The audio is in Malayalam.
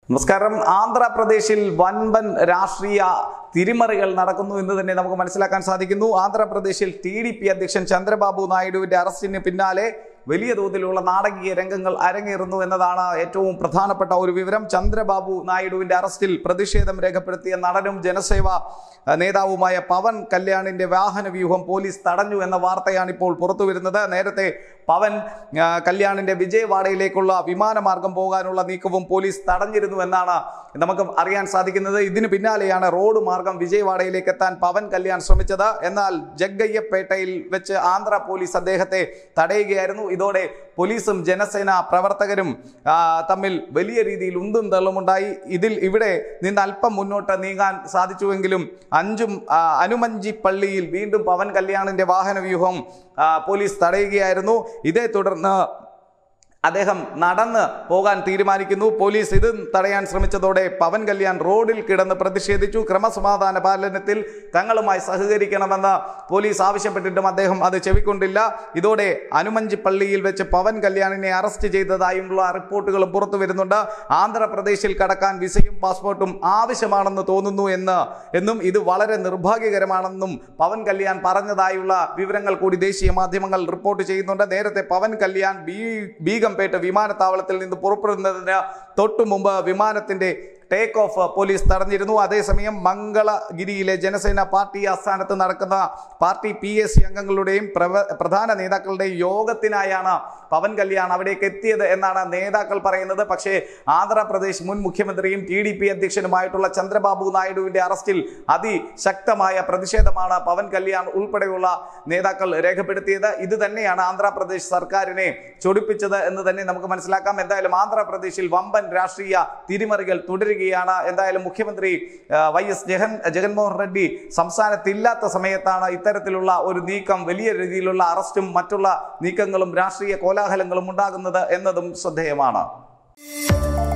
നമസ്കാരം ആന്ധ്രാപ്രദേശിൽ വൻപൻ രാഷ്ട്രീയ തിരിമറികൾ നടക്കുന്നു എന്ന് തന്നെ നമുക്ക് മനസ്സിലാക്കാൻ സാധിക്കുന്നു ആന്ധ്രാപ്രദേശിൽ ടി ഡി പി അധ്യക്ഷൻ ചന്ദ്രബാബു നായിഡുവിന്റെ അറസ്റ്റിന് പിന്നാലെ വലിയ തോതിലുള്ള നാടകീയ രംഗങ്ങൾ അരങ്ങേറുന്നു എന്നതാണ് ഏറ്റവും പ്രധാനപ്പെട്ട ഒരു വിവരം ചന്ദ്രബാബു നായിഡുവിന്റെ അറസ്റ്റിൽ പ്രതിഷേധം രേഖപ്പെടുത്തിയ നടനും ജനസേവ അഹ്, നേതാവുമായ പവൻ കല്യാണിന്റെ വാഹന വ്യൂഹം പോലീസ് തടഞ്ഞു എന്ന വാർത്തയാണ് ഇപ്പോൾ പുറത്തു വരുന്നത് നേരത്തെ പവൻ ആ, കല്യാണിന്റെ വിജയവാഡയിലേക്കുള്ള വിമാനമാർഗം പോകാനുള്ള നീക്കവും പോലീസ് തടഞ്ഞിരുന്നു എന്നാണ് നമുക്ക് അറിയാൻ സാധിക്കുന്നത് ഇതിന് പിന്നാലെയാണ് റോഡ് മാർഗം വിജയവാഡയിലേക്ക് എത്താൻ പവൻ കല്യാൺ ശ്രമിച്ചത് എന്നാൽ ജഗ്ഗയ്യപ്പേട്ടയിൽ വെച്ച് ആന്ധ്ര പോലീസ് അദ്ദേഹത്തെ തടയുകയായിരുന്നു ഇതോടെ പോലീസും ജനസേന പ്രവർത്തകരും ആ, തമ്മിൽ വലിയ രീതിയിൽ ഉന്തും തള്ളുമുണ്ടായി ഇതിൽ ഇവിടെ നിന്ന് അല്പം മുന്നോട്ട് നീങ്ങാൻ സാധിച്ചുവെങ്കിലും അഞ്ചും ആ, അനുമഞ്ചി പള്ളിയിൽ വീണ്ടും പവൻ കല്യാണിന്റെ വാഹന വ്യൂഹം ആ, പോലീസ് തടയുകയായിരുന്നു ഇതേ തുടർന്ന് അദ്ദേഹം നടന്ന് പോകാൻ തീരുമാനിക്കുന്നു പോലീസ് ഇത് തടയാൻ ശ്രമിച്ചതോടെ പവൻ കല്യാൺ റോഡിൽ കിടന്ന് പ്രതിഷേധിച്ചു ക്രമസമാധാന പാലനത്തിൽ തങ്ങളുമായി സഹകരിക്കണമെന്ന് പോലീസ് ആവശ്യപ്പെട്ടിട്ടും അദ്ദേഹം അത് ചെവിക്കൊണ്ടില്ല ഇതോടെ അനുമഞ്ചി പള്ളിയിൽ വെച്ച് പവൻ കല്യാണിനെ അറസ്റ്റ് ചെയ്തതായുള്ള റിപ്പോർട്ടുകളും പുറത്തു വരുന്നുണ്ട് ആന്ധ്രാപ്രദേശിൽ കടക്കാൻ വിസയും പാസ്പോർട്ടും ആവശ്യമാണെന്ന് തോന്നുന്നു എന്ന് എന്നും ഇത് വളരെ നിർഭാഗ്യകരമാണെന്നും പവൻ കല്യാൺ പറഞ്ഞതായുള്ള വിവരങ്ങൾ കൂടി ദേശീയ മാധ്യമങ്ങൾ റിപ്പോർട്ട് ചെയ്യുന്നുണ്ട് നേരത്തെ പവൻ കല്യാൺ ബീ ബീഗംപേട്ട് വിമാനത്താവളത്തിൽ നിന്ന് പുറപ്പെടുന്നതിന് തൊട്ടു മുമ്പ് വിമാനത്തിന്റെ ടേക്ക് ഓഫ് പോലീസ് തടഞ്ഞിരുന്നു അതേസമയം മംഗളഗിരിയിലെ ജനസേന പാർട്ടി ആസ്ഥാനത്ത് നടക്കുന്ന പാർട്ടി പി എസ് സി അംഗങ്ങളുടെയും പ്രവ- പ്രധാന നേതാക്കളുടെയും യോഗത്തിനായാണ് പവൻ കല്യാൺ അവിടേക്ക് എത്തിയത് എന്നാണ് നേതാക്കൾ പറയുന്നത് പക്ഷേ ആന്ധ്രാപ്രദേശ് മുൻ മുഖ്യമന്ത്രിയും ടി ഡി പി അധ്യക്ഷനുമായിട്ടുള്ള ചന്ദ്രബാബു നായിഡുവിന്റെ അറസ്റ്റിൽ അതിശക്തമായ പ്രതിഷേധമാണ് പവൻ കല്യാൺ ഉൾപ്പെടെയുള്ള നേതാക്കൾ രേഖപ്പെടുത്തിയത് ഇത് തന്നെയാണ് ആന്ധ്രാപ്രദേശ് സർക്കാരിനെ ചൊടിപ്പിച്ചത് എന്ന് തന്നെ നമുക്ക് മനസ്സിലാക്കാം എന്തായാലും ആന്ധ്രാപ്രദേശിൽ വമ്പൻ രാഷ്ട്രീയ തിരിമറികൾ തുടരുകയാണ് എന്തായാലും മുഖ്യമന്ത്രി ആ, വൈ എസ് ജഗൻ ജഗൻമോഹൻ റെഡ്ഡി സംസ്ഥാനത്തില്ലാത്ത സമയത്താണ് ഇത്തരത്തിലുള്ള ഒരു നീക്കം വലിയ രീതിയിലുള്ള അറസ്റ്റും മറ്റുള്ള നീക്കങ്ങളും രാഷ്ട്രീയ കോലാഹലങ്ങളും ഉണ്ടാകുന്നത് എന്നതും ശ്രദ്ധേയമാണ്